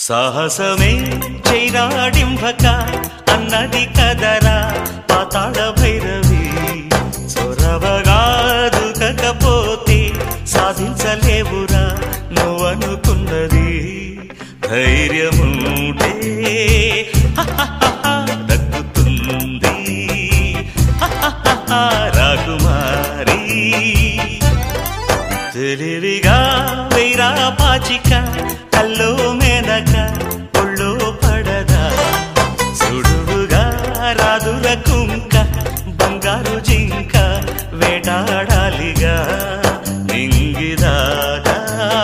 సాహసమే చైరాడింభక అన్నది కదరా పాతాళ భైరవి చొరవగా దుకకపోతే సాధించలేవురా నువ్వనుకున్నది ధైర్యముంటే దక్కుతుంది రాకుమారి తెలివిగా వైరా పాచిక కల్లో మేనక ఒళ్ళో పడదా సుడువుగా రాదుల కుంక బంగారు జింక వేటాడాలిగా నింగిదాగా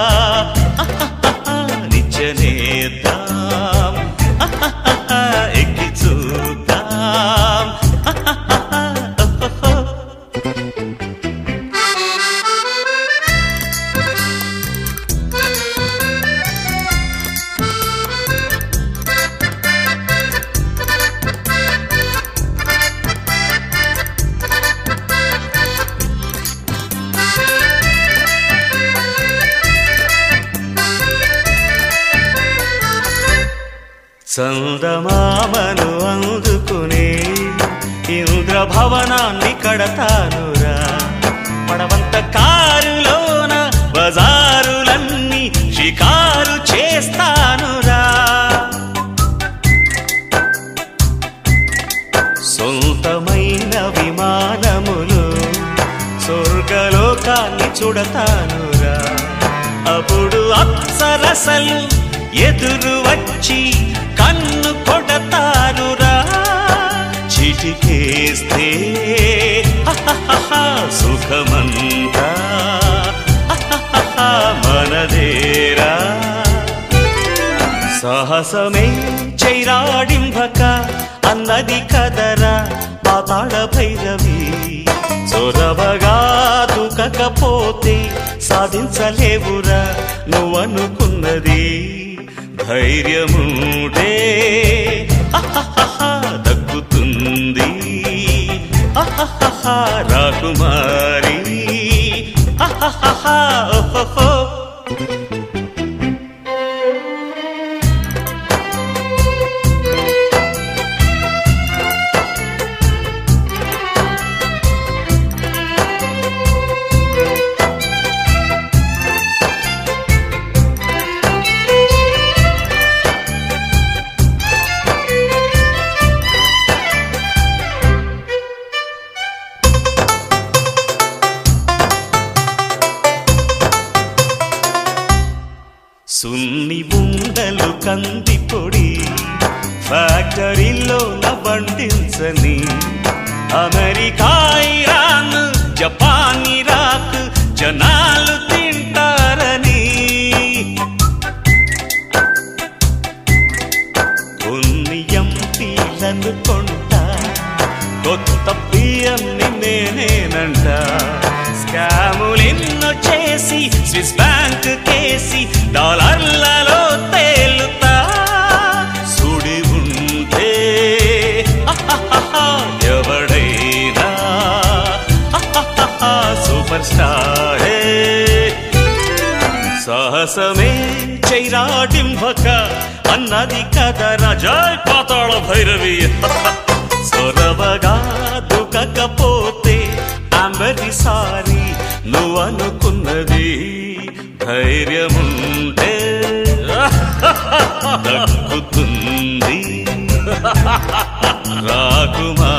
నిచ్చనేద్దాం ఎక్కి చూద్దాం చందమామను అందుకునే ఇంద్రభవనాన్ని కడతానురా పడవంత కారులోన బజారులన్నీ షికారు చేస్తానురా సొంతమైన విమానములు స్వర్గలోకాన్ని చూడతానురా అప్పుడు అప్సరసలు ఎదురు వచ్చి కన్ను కొడతారురా చిటికేస్తే హహహహ సుఖమంతా హహహహ మనదేరా సాహసమే చైరాడింభక అన్నది కదరా పాతాళ భైరవి చొరవగా దుకకపోతే సాధించలేవురా నువ్వనుకున్నది ధైర్యముడే అహహహ దక్కుతుంది అహహహ రాకుమారి అహహహ ఓహో సున్ని ఉండలు కంది పొడి ఫ్యాక్టరీలో వండించని అమెరికా ఇరాన్ జపాన్ ఇరాక్ జనాలు తింటారని కొన్ని ఎంపీలను కొంటా కొత్త పిఎంని నేనేనంట స్కాములెన్నో చేసి స్విస్ బ్యాంక్ కేసి డాలర్లలో తేలుతా సుడి ఉంటే అహహహ ఎవడైనా అహహహ సూపర్ స్టారే సాహసమే చైరాడింభక అన్నది కదరా జై పాతాళ భైరవి సొరవగా దుకకపోతే అంబరి సారి నువ్వనుకున్నది ధైర్యముంటే దక్కుతుంది రాకుమా